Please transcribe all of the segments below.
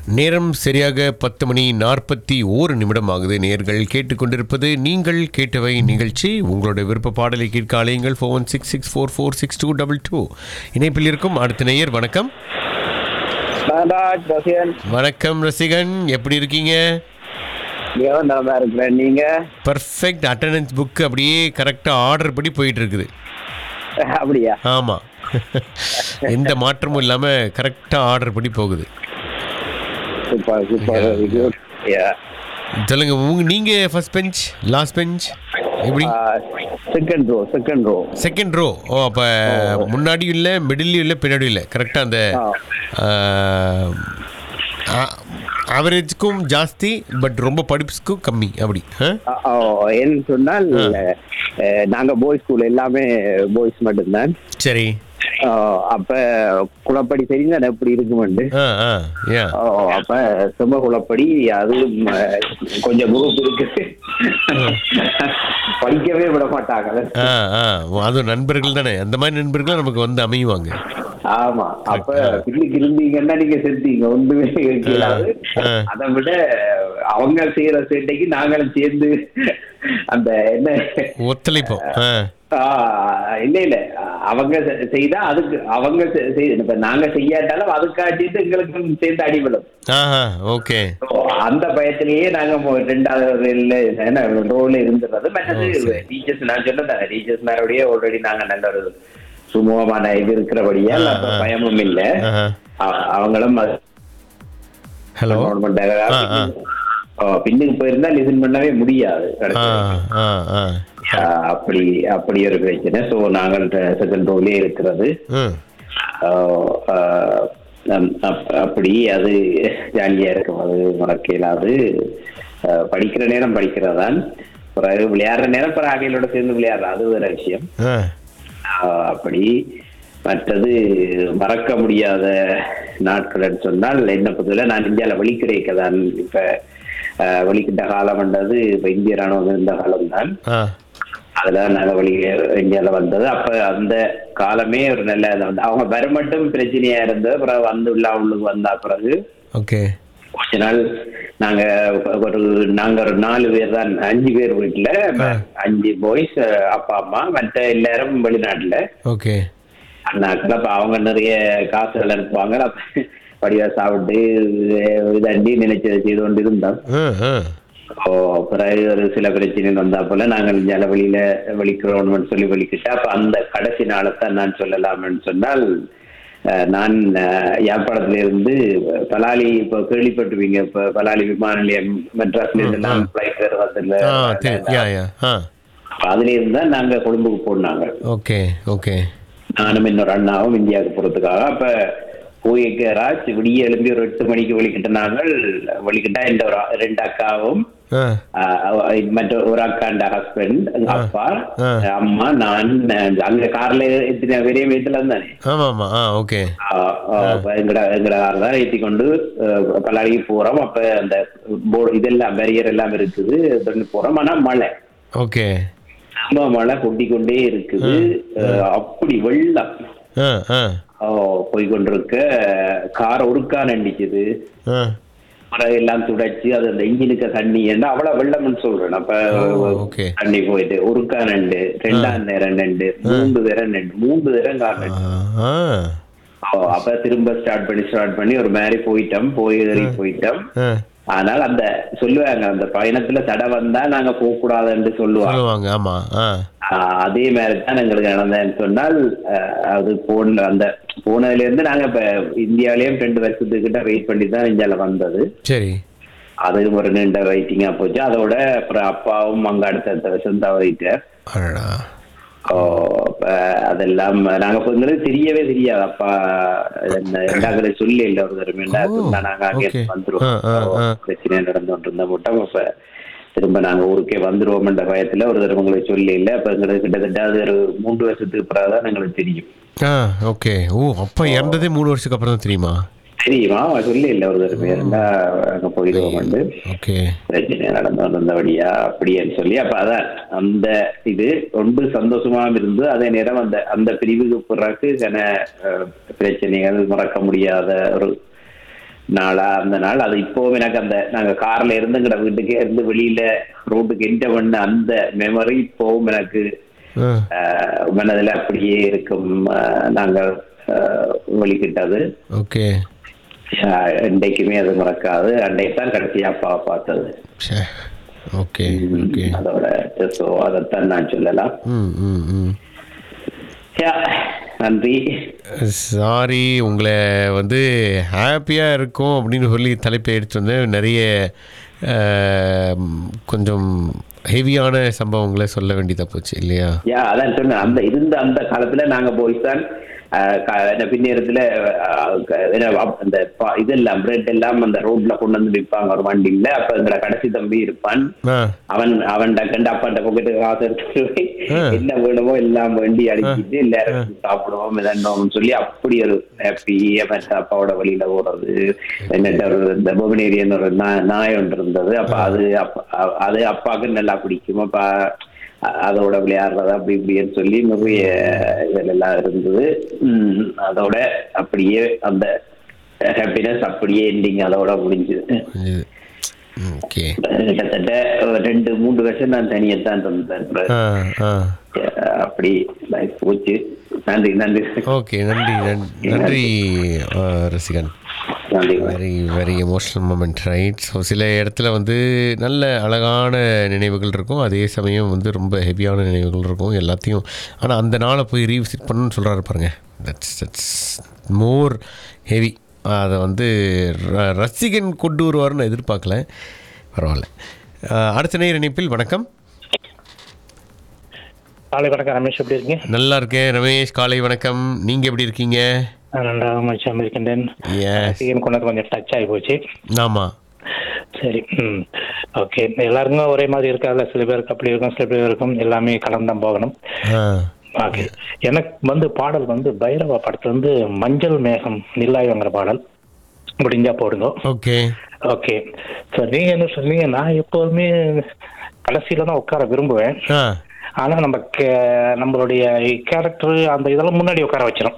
நேரம் சரியாக பத்து மணி நாற்பத்தி ஓரு நிமிடம் ஆகுது நேர்கள் கேட்டுக்கொண்டிருப்பது நீங்கள் கேட்டவை நிகழ்ச்சி உங்களுடைய விருப்ப பாடலை கேட்க அலையுங்கள் four one six six four four six two double two இணைப்பில் இருக்கும் அடுத்த நேயர் வணக்கம் நான்ராஜ் ரசிகன் வணக்கம் ரசிகன் எப்படி இருக்கீங்க மிகவும் நலமா இருக்கிறேன் நீங்க பர்ஃபெக்ட் அட்டண்டன்ஸ் புக் அப்படியே கரெக்டாக ஆர்டர் படி போயிட்டு இருக்குது அப்படியா ஆமாம் எந்த மாற்றமும் இல்லாமல் கரெக்டாக ஆர்டர் படி போகுது சூப்பர் சூப்பர் வெரி குட் சொல்லுங்க உங்க நீங்க ஃபர்ஸ்ட் பெஞ்ச் லாஸ்ட் பெஞ்ச் எப்படி second row second row second row ஓ அப்போ முன்னாடியும் இல்லை மிடில்லையும் இல்லை பின்னாடியும் இல்லை கரெக்டாக அந்த ஆவரேஜ்க்கும் ஜாஸ்தி பட் ரொம்ப படிப்புக்கும் கம்மி அப்படி ஆ என்ன சொன்னால் அஹ், நாங்க பாய்ஸ் ஸ்கூல் எல்லாமே பாய்ஸ் மட்டும்தான் சரி அஹ், அப்ப குளப்படி தெரியுங்க எப்படி இருக்குமெண்டு ஆ ஆ யா அஹ், அப்ப சும குளப்படி அதுவும் அஹ், கொஞ்சம் குரூப் இருக்கு படிக்கவே விட மாட்டாங்க ஆ ஆ அதுவும் நண்பர்கள் தானே அந்த மாதிரி நண்பர்கள் நமக்கு வந்து அமையுவாங்க ஆமா அப்ப பின்னுக்கு இருந்தீங்கன்னா நீங்க செஞ்சீங்க ஒன்றுமே இருக்காது ஆ. அதை விட அவங்க செய்யற சேட்டைக்கு நாங்களும் சேர்ந்து அந்த என்ன ஒத்துழைப்போம் ஆ ஆ, இல்ல இல்ல அவங்க செ- செய்தா அதுக்கு அவங்க செ- செய்- இப்ப நாங்க செய்யாட்டாலும் அதுக்காட்டிட்டு எங்களுக்கு சேர்ந்து அடிபடும் ஆஹா ஓகே So, அந்த பயத்திலேயே நாங்க மொ- ரெண்டாவது இல்ல என்ன ரோல்ல இருந்துறது மற்றது டீச்சர்ஸ் நான் சொன்னேன் டீச்சர்ஸ் மேலோடய ஆல்ரெடி நாங்க நல்ல ஒரு சுமூகமான இது இருக்கிறபடியா ஆ, அப்ப ஆ. பயமும் இல்ல ஆஹா அ- அவங்களும் அது ஹலோ government ஆ, ஆ. ஓ, பின்னுக்கு போயிருந்தா லிசன் பண்ணவே முடியாது ஆ கடைசியில. ஆ ஆ ஆ, அப்படி அப்படி ஒரு பிரச்சனை சோ நாங்கள் செகண்ட் ரோலே இருக்கிறது ம் ஆ, ஆ, அம்- அப்- அப்படி அது ஜாலியா இருக்கும் அது மறக்க இயலாது ஆ, படிக்கிற நேரம் படிக்கிறதான் பிறகு விளையாடுற நேரம் பிறகு அவைகளோட சேர்ந்து விளையாடுற அது வேற விஷயம் ஆ ஆ, அப்படி மற்றது மறக்க முடியாத நாட்கள்னு சொன்னால் என்ன பொறுத்தவரை நான் இந்தியாவில் வெளிக்கிறைக்க தான் இப்ப ஆ, வெளிக்கிட்ட காலம் வந்தது இப்ப இந்திய ராணுவம் இருந்த காலம் தான் ஆ அதுல நாங்க வெளி இந்தியாவில் வந்தது அப்ப அந்த காலமே ஒரு நல்ல இது வந்து அவங்க வர மட்டும் பிரச்சனையா இருந்தது அப்புறம் வந்து உள்ள உள்ளுக்கு வந்தா பிறகு ஓகே கொஞ்ச நாள் நாங்க ஒரு நாங்க ஒரு நாலு பேர் தான் அஞ்சு பேர் வீட்டுல அஞ்சு பாய்ஸ் அப்பா அம்மா மற்ற எல்லாரும் வெளிநாட்டுல ஓகே அண்ணாக்கள் அப்ப அவங்க நிறைய காசுகள் அனுப்புவாங்க அப்ப படிவா சாப்பிட்டு இதாண்டி நினைச்சதை செய்து கொண்டு இருந்தோம் ஆ ஆ ஓ பிறகு ஒரு சில பிரச்சனை வந்தா போல நாங்கள் ஜல வெளியில வெளிக்கிறோம்னு சொல்லி வெளிக்கிட்டு அப்ப அந்த கடைசி நாளைத்தான் நான் சொல்லலாம்னு சொன்னால் அஹ், நான் அஹ், யாழ்ப்பாணத்துல இருந்து பலாலி இப்போ கேள்விப்பட்டுவீங்க இப்ப பலாலி விமான நிலையம் மெட்ராஸ்ல இருந்தெல்லாம் ஃபிளைட் வேறு வந்ததுல ஆ சரி யா யா ஆ அதுல இருந்தா நாங்க கொழும்புக்கு போனாங்க ஓகே ஓகே நானும் இன்னொரு அண்ணாவும் இந்தியாவுக்கு போறதுக்காக அப்ப போய்க்கு ராஜ் விடிய எழும்பி ஒரு எட்டு மணிக்கு வெளிக்கிட்ட நாங்கள் வெளிக்கிட்டா இந்த ஒரு ஆ- ரெண்டு அக்காவும் ஆ ஆஹ் அவ- மற்ற ஒரு அக்காண்ட ஹஸ்பண்ட் அப்பா ஆ. அம்மா நான் அஹ் அங்க கார்ல எத்தனை பெரிய வீட்டுல இருந்தானே ஆமாம் ஆமாம் ஆ ஓகே ஆஹ் ஆஹ் எங்கட எங்கட கார் தான் ஏத்தி கொண்டு அஹ் பல்லாரிக்கு போறோம் அப்ப அந்த போர்டு இதெல்லாம் பேரியர் எல்லாம் இருக்குது பண்ணி போறோம் ஆனா மழை ஓகே ரொம்ப மழை கொட்டி கொண்டே இருக்குது அஹ் அப்படி வெள்ளம் ஆ ஆ ஓ, போய் கொண்டிருக்க கார் ஒருக்கா நண்டிக்குது ஆ மரம் எல்லாம் துடைச்சு அது அந்த இன்ஜினுக்கு தண்ணி என்ன அவ்வளவு வெள்ளம்னு சொல்றேன் அப்ப ஓ, okay. தண்ணி போயிட்டு ஒருக்கா நண்டு ரெண்டாம் நேரம் நண்டு மூன்று தரம் நண்டு மூன்று தரம் கார் நண்டு ஆ ஓ, அப்ப திரும்ப ஸ்டார்ட் பண்ணி ஸ்டார்ட் பண்ணி ஒரு மாதிரி போயிட்டோம் போய் ஏறி போயிட்டோம் ஆ ஆனால் அந்த சொல்லுவாங்க அந்த பயணத்துல தடை வந்தா நாங்க போக கூடாதுன்னு சொல்லுவாங்க சொல்லுவாங்க ஆமாம் ஆ ஆஹ் அதே மாதிரி தான் எங்களுக்கு நடந்ததுன்னு சொன்னால் ஆஹ் அது போன அந்த போனதுல இருந்து நாங்க இப்ப இந்தியாவிலயும் ரெண்டு வருஷத்துக்கிட்ட வெயிட் பண்ணி தான் இந்தியால வந்தது சரி அது ஒரு நீண்ட வெயிட்டிங்கா போச்சு அதோட அப்புறம் அப்பாவும் அங்க அடுத்த வருஷம் தவறிட்டார் அடடா ஓ, அப்ப அதெல்லாம் நாங்க இப்ப எங்களுக்கு தெரியவே தெரியாது அப்பா என்ன எண்டாக்கிற சொல்லி இல்ல ஒரு தடவை என்ன ஓ, சொன்னா நாங்க அங்கே okay. வந்துருவோம் ஆ, ஆ, ஆ. பிரச்சனை நடந்து கொண்டிருந்த மட்டும் அப்ப திரும்ப நாங்க ஊருக்கே வந்துருவோம்ன்ற பயத்துல ஒரு தடவை உங்களுக்கு சொல்லி இல்ல அப்ப எங்களுக்கு கிட்டத்தட்ட அது ஒரு மூன்று வருஷத்துக்கு பிறகு தான் எங்களுக்கு தெரியும் ஆ ஓகே ஓ அப்பா இறந்ததே மூணு வருஷத்துக்கு அப்புறம் தான் தெரியுமா தெரியுமா அவன் சொல்லி இல்ல ஒரு தடவை இருந்தா அங்க போயிடுவோம் ஓகே பிரச்சனை நடந்து வந்தபடியா அப்படின்னு சொல்லி அப்ப அதான் அந்த இது ரொம்ப சந்தோஷமா இருந்து அதே நேரம் அந்த அந்த பிரிவுக்கு பிறகு கன அஹ், பிரச்சனைகள் மறக்க முடியாத ஒரு நாளா அந்த நாள் அது இப்போவும் எனக்கு அந்த நாங்க கார்ல இருந்துங்கிற வீட்டுக்கே இருந்து வெளியில ரோட்டுக்கு என்ட பண்ண அந்த மெமரி இப்போவும் எனக்கு ஆ ஆஹ், மனதில் அப்படியே இருக்கும் ஆஹ், நாங்கள் ஆஹ், வெளிக்கிட்டது ஓகே ஆஹ், என்றைக்குமே அது மறக்காது அன்றைக்கு தான் கடைசியா அப்பாவை பார்த்தது ச்சே ஓகே ஓகே அதோட ஸோ அதைத்தான் நான் சொல்லலாம் ம் ம் ம் யா, நன்றி சாரி உங்களை வந்து ஹாப்பியாக இருக்கும் அப்படின்னு சொல்லி தலைப்பை எடுத்து வந்தேன் நிறைய ஆம், கொஞ்சம் ஹெவியான சம்பவங்களை சொல்ல வேண்டியதாக போச்சு இல்லையா யா அதான் சொன்னேன் அந்த இருந்த அந்த காலத்துல நாங்க போய் தான் ஆஹ், க- என்ன பின்னேரத்துல ஆஹ், க- என்ன அப்- அந்த ப- இதெல்லாம் பிரெட் எல்லாம் அந்த ரோட்ல கொண்டு வந்து விற்பாங்க ஒரு வண்டியில அப்ப எங்களை கடைசி தம்பி இருப்பான் ஆ அவன் அவன் கண்டு அப்பாட்ட பொக்கெட்டு காசு எடுத்துட்டு போய் ஆ. என்ன வேணுமோ எல்லாம் வேண்டி அடிச்சிட்டு எல்லாரும் சாப்பிடுவோம் இதண்டோம்னு சொல்லி அப்படி ஒரு ஹாப்பி அப்பாவோட வழியில ஓடுறது என்னட்ட ஒரு இந்த பொபனேரியன் ஒரு நா- நாய் ஒன்று இருந்தது அப்ப அது அப்ப- அ- அது அப்பாவுக்கு நல்லா பிடிக்கும் அப்ப அ- அதோட விளையாடுறது அப்படி இப்படின்னு சொல்லி நிறைய இதெல்லாம் இருந்தது உம் அதோட அப்படியே அந்த ஹாப்பினஸ் அப்படியே எண்டிங் அதோட முடிஞ்சது புரிஞ்சுது ஓகே கிட்டத்தட்ட ரெண்டு மூன்று வருஷம் நான் தனியத்தான் தந்தேன் ஆ ஆ அப்படி life போச்சு நன்றி நன்றி ஓகே நன்றி நன்றி நன்றி ஆ, ரசிகன் நன்றி very very emotional moment right so சில இடத்துல வந்து நல்ல அழகான நினைவுகள் இருக்கும் அதே சமயம் வந்து ரொம்ப ஹெவியான நினைவுகள் இருக்கும் எல்லாத்தையும் ஆனால் அந்த நாளை போய் ரீவிசிட் பண்ணணும்னு சொல்கிறாரு பாருங்க தட்ஸ் தட்ஸ் மோர் ஹெவி அதை வந்து ர- ரசிகன் கொண்டு வருவார்னு எதிர்பார்க்கல பரவாயில்ல ஆ, அடுத்த நேர இணைப்பில் வணக்கம் காலை வணக்கம் ரமேஷ் எப்படி இருக்கீங்க நல்லா இருக்கேன் ரமேஷ் காலை வணக்கம் நீங்கள் எப்படி இருக்கீங்க நான் நன்றாக மகிழ்ச்சியாக இருக்கின்றேன் எஸ் எனக்கு கொண்டு கொஞ்சம் டச் ஆகி போச்சு ஆமாம் சரி ம் ஓகே எல்லாருக்கும் ஒரே மாதிரி இருக்காதுல்ல சில பேருக்கு அப்படி இருக்கும் சில பேர் இருக்கும் எல்லாமே கலந்தான் போகணும் ஆ ஓகே எனக்கு வந்து பாடல் வந்து பைரவா படத்துல வந்து மஞ்சள் மேகம் நில்லாயுங்கிற பாடல் முடிஞ்சா போடுங்க ஓகே ஓகே ஸோ நீங்க என்ன சொன்னீங்க நான் எப்போதுமே கடைசியில தான் உட்கார விரும்புவேன் ஆ ஆனா நம்ம கே- நம்மளுடைய கேரக்டர் அந்த இதெல்லாம் முன்னாடி உட்கார வச்சிடும்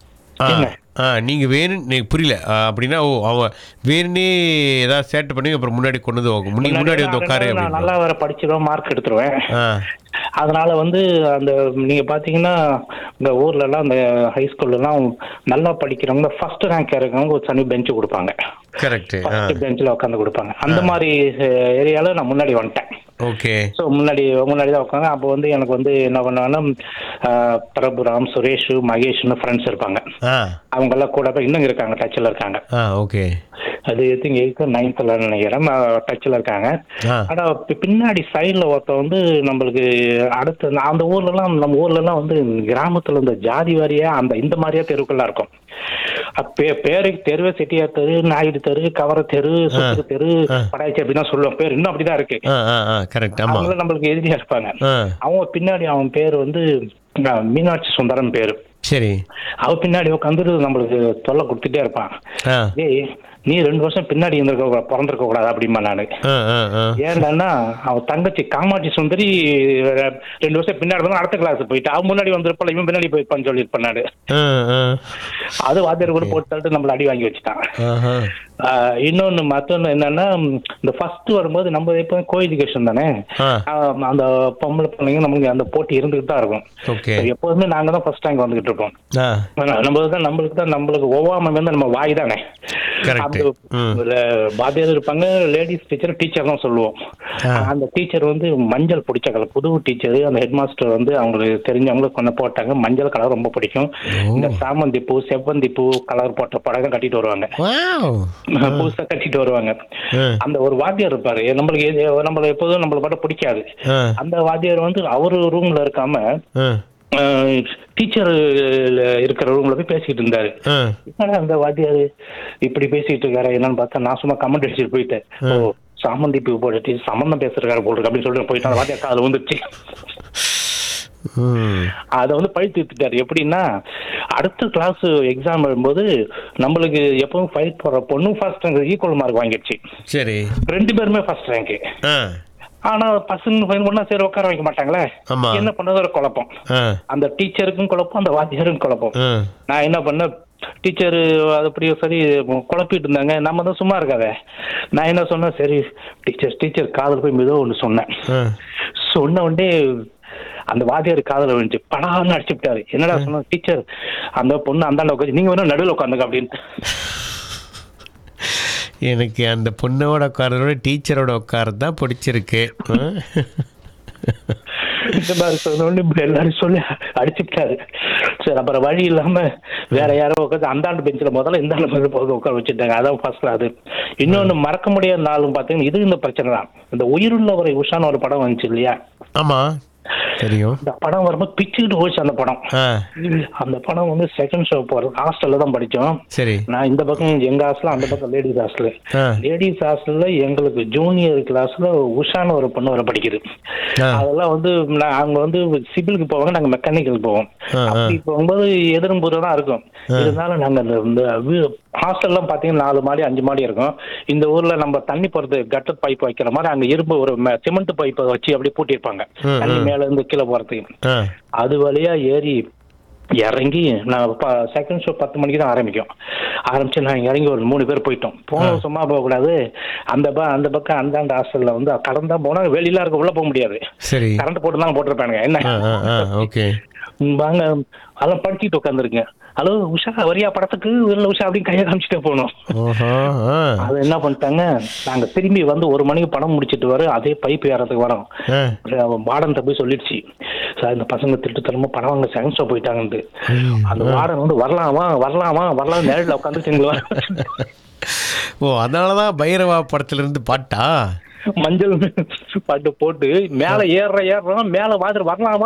ஆ என்ன? ஆ நீங்கள் வேணும் எனக்கு புரியல ஆ, அப்படின்னா ஓ அவன் வேணுனே ஏதாவது சேட்டை பண்ணி அப்புறம் முன்னாடி கொண்டு வந்து உக்க- முன்னாடி முன்னாடி வந்து உட்காரு நான் அப்படின்னு நல்லா வேற படிச்சிருவேன் மார்க் எடுத்துருவேன் ஆ அதனால வந்து அந்த நீங்க பாத்தீங்கன்னா இந்த ஊர்ல எல்லாம் இந்த ஹை ஸ்கூல்ல எல்லாம் நல்லா படிக்கிறவங்க ஃபர்ஸ்ட் ரேங்க் இருக்கவங்க ஒரு தனி பெஞ்ச் கொடுப்பாங்க கரெக்டு ஆ ஃபர்ஸ்ட் பெஞ்சில் உட்காந்து கொடுப்பாங்க அந்த மாதிரி ஏரியால நான் முன்னாடி வந்துட்டேன் ஓகே ஸோ முன்னாடி முன்னாடி தான் உட்காந்து அப்போ வந்து எனக்கு வந்து என்ன பண்ணுவாங்கன்னா ஆஹ், பிரபுராம் சுரேஷ் மகேஷ்னு ஃப்ரெண்ட்ஸ் இருப்பாங்க ஆ அவங்க எல்லாம் கூட போய் இன்னும் இருக்காங்க டச்சில் இருக்காங்க ஆ ஓகே அது எத்திங்க எயித்து நைன்த்தில் நினைக்கிறேன் டச்சில் இருக்காங்க ஆ ஆனா பி- பின்னாடி சைடுல ஒருத்தன் வந்து நம்மளுக்கு அடுத்த நான் அந்த ஊர்லலாம் நம்ம ஊர்லலாம் வந்து கிராமத்துல இந்த ஜாதி வாரியா அந்த இந்த மாதிரியா தெருக்கள்லாம் இருக்கும் அப்ப பே- பேருக்கு தெருவே செட்டியார் தெரு நாயுடு தெரு கவர தெரு சுத்து தெரு படாய்ச்சி அப்படிதான் சொல்லுவோம் பேர் இன்னும் அப்படிதான் இருக்கு ஆ ஆ ஆ கரெக்ட் ஆமாம் அவங்களும் நம்மளுக்கு எதிரியா இருப்பாங்க ஆ அவங்க பின்னாடி அவன் பேர் வந்து அஹ், மீனாட்சி சுந்தரம் பேரு சரி அவ பின்னாடி உட்காந்துட்டு நம்மளுக்கு தொல்லை கொடுத்துட்டே இருப்பான் ஆ ஏய் நீ ரெண்டு வருஷம் பின்னாடி இருந்திருக்க பிறந்திருக்க கூடாது அப்படிமா நானு ஆ ஆ ஆ ஏன்டான்னா அவன் தங்கச்சி காமாட்சி சுந்தரி அஹ், ரெண்டு வருஷம் பின்னாடி வந்து அடுத்த கிளாஸ் போயிட்டு அவன் முன்னாடி வந்திருப்பாள் இவன் பின்னாடி போயிருப்பான்னு சொல்லியிருப்பான் நானு ஆ ஆ அது வாத்தியார் கூட போட்டு தள்ளிட்டு நம்மள அடி வாங்கி வச்சுட்டான் ஆஹா ஆஹ், இன்னொன்னு மத்தொன்னு என்னன்னா ம், இந்த ஃபர்ஸ்ட் வரும்போது நம்ம இப்போ கோ எஜுகேஷன் தானே ஆ ஆஹ், அந்த பொம்பளை பிள்ளைங்க நமக்கு அந்த போட்டி இருந்துகிட்டு தான் இருக்கும் ஓகே எப்போதுமே நாங்க தான் ஃபர்ஸ்ட் ரேங்க் வந்துகிட்டு இருப்போம் ஆ நம்மளுக்கு தான் நம்மளுக்கு தான் நம்மளுக்கு ஒவ்வாம வந்து நம்ம வாய் தானே Correct. அந்த ம். ல- வாத்தியார் இருப்பாங்க லேடிஸ் டீச்சர் டீச்சர் தான் சொல்லுவோம் ஆ. அந்த டீச்சர் வந்து மஞ்சள் பிடிச்ச கலர் புது டீச்சர் அந்த ஹெட் மாஸ்டர் வந்து அவங்களுக்கு தெரிஞ்சவங்க கொண்டு போட்டாங்க மஞ்சள் கலர் ரொம்ப பிடிக்கும் இந்த சாமந்தி பூ செவ்வந்தி பூ கலர் போட்ட படகம் கட்டிட்டு வருவாங்க வாவ் புதுசா கட்டிட்டு வருவாங்க ஆ அந்த ஒரு வாத்தியார் இருப்பாரு நம்மளுக்கு எது- நம்மள எப்போதும் நம்மள பாட்ட பிடிக்காது ஆ அந்த வாத்தியார் வந்து அவரு ரூம்ல இருக்காம ஆ டீச்சர் இருக்கிற ரூம்ல போய் பேசிட்டு இருந்தாரு ஆ என்னடா அந்த வாத்தியாரு இப்படி பேசிட்டு இருக்காரு என்னன்னு பார்த்தா நான் சும்மா கமெண்ட் அடிச்சுட்டு போயிட்டேன் ஓ சாமந்தி பூ போட்டு சம்பந்தம் பேசுறாரு போல் இருக்கு அப்படின்னு சொல்லிட்டு போயிட்டு அந்த வாத்தியார் காதுல வந்துச்சு ம் அதை வந்து பழி தீர்த்துட்டாரு எப்படின்னா அடுத்த கிளாஸ் எக்ஸாம் எழுதும்போது நம்மளுக்கு எப்பவும் ஃபைட் போடுற பொண்ணு ஃபர்ஸ்ட் ரேங்க் ஈக்குவல் மார்க் வாங்கிடுச்சு சரி ரெண்டு பேருமே ஃபர்ஸ்ட் ரேங்க் ஆ ஆனா பசங்க ஃபைன் பண்ணா சரி உட்கார வைக்க மாட்டாங்களே ஆமா. என்ன பண்ணது ஒரு குழப்பம் ஆ அந்த டீச்சருக்கும் குழப்பம் அந்த வாத்தியாருக்கும் குழப்பம் ஆ நான் என்ன பண்ணேன் டீச்சர் அது அப்படியே சரி குழப்பிட்டு இருந்தாங்க நம்ம தான் சும்மா இருக்காத நான் என்ன சொன்னேன் சரி டீச்சர் டீச்சர் காதல் போய் மெதுவாக ஒன்று சொன்னேன் ஆ சொன்ன உடனே அந்த வாத்தியார் காதல விழுந்துச்சு படான்னு அடிச்சு விட்டாரு என்னடா சொன்ன டீச்சர் அந்த பொண்ணு அந்தாண்ட உட்காந்து நீங்க வேணும் நடுவில் உட்காந்துங்க அப்படின்னு எனக்கு அந்த பொண்ணோட உட்காரதோட டீச்சரோட உட்காரது தான் பிடிச்சிருக்கு ஆ? இந்த மாதிரி சொன்ன உடனே இப்படி எல்லாரும் சொல்லி அடிச்சு விட்டாரு சரி அப்புறம் வழி இல்லாம வேற யாரோ உட்காந்து அந்தாண்டு பெஞ்சில் முதல்ல இந்தாண்டு பெஞ்சில் உட்கார வச்சுட்டாங்க அதான் ஃபர்ஸ்ட் அது இன்னொன்னு மறக்க முடியாத நாளும் பார்த்தீங்கன்னா இது இந்த பிரச்சனை தான் இந்த உயிருள்ளவரை உஷான்னு ஒரு படம் வந்துச்சு இல்லையா ஆமா தெரியும் இந்த படம் வரும்போது பிச்சுக்கிட்டு போச்சு அந்த படம் ஆ அந்த படம் வந்து செகண்ட் ஷோ போறது ஹாஸ்டல்ல தான் படிச்சோம் சரி நான் இந்த பக்கம் எங்க ஹாஸ்டல் அந்த பக்கம் லேடிஸ் ஹாஸ்டல் ஆ லேடிஸ் ஹாஸ்டல்ல எங்களுக்கு ஜூனியர் கிளாஸ்ல உஷான்னு ஒரு பொண்ணு வர படிக்குது ஆ. அதெல்லாம் வந்து நான் அவங்க வந்து சிவிலுக்கு போவாங்க நாங்க மெக்கானிக்கல் போவோம் ஆ, ஆ. அப்படி போகும்போது எதிரும் தான் இருக்கும் இருந்தாலும் நாங்க அந்த இந்த வீ- ஹாஸ்டல்லாம் பாத்தீங்கன்னா நாலு மாடி அஞ்சு மாடி இருக்கும் இந்த ஊர்ல நம்ம தண்ணி போறது கட்டர் பைப் வைக்கிற மாதிரி அங்க இரும்பு ஒரு சிமெண்ட் பைப்பை வச்சு அப்படியே பூட்டியிருப்பாங்க ம், தண்ணி ம். மேல இருந்து கீழே போறதுக்கு ஆ அது வழியா ஏறி இறங்கி நான் செகண்ட் ஷோ பத்து மணிக்கு தான் ஆரம்பிக்கும் ஆரம்பிச்சு நான் இறங்கி ஒரு மூணு பேர் போயிட்டோம் போனோம் சும்மா போகக்கூடாது அந்த ப அந்த பக்கம் அந்தாண்ட ஹாஸ்டல்ல வந்து கடந்தா போனா வெளியில இருக்க உள்ள போக முடியாது சரி கரண்ட் போட்டு தான் போட்டிருப்பானுங்க என்ன ஆ ஆ ஆ ஓகே ம், வாங்க அதெல்லாம் படிச்சுட்டு உட்காந்துருக்கேன் ஹலோ உஷா வரியா படத்துக்கு இல்லை உஷா அப்படின்னு கையை காமிச்சிட்டே போனோம் ஓஹோ ஆ அது என்ன பண்ணிட்டாங்க நாங்க திரும்பி வந்து ஒரு மணிக்கு படம் முடிச்சிட்டு வரோம் அதே பைப் ஏறதுக்கு வரோம் ஆ வார்டன் போய் சொல்லிடுச்சு சார் இந்த பசங்க திருட்டுத்தனமா படம் வாங்க செகண்ட் ஷோ போயிட்டாங்கன்ட்டு அந்த வார்டன் வந்து வரலாமா வரலாமா வரலாம் நேரில் உட்காந்துருச்சுங்களா ஓ அதனால தான் பைரவா படத்துல இருந்து பாட்டா மஞ்சள் பாட்டு போட்டு மேல ஏறுற ஏறுறோம் மேல வாதிர வரலாமா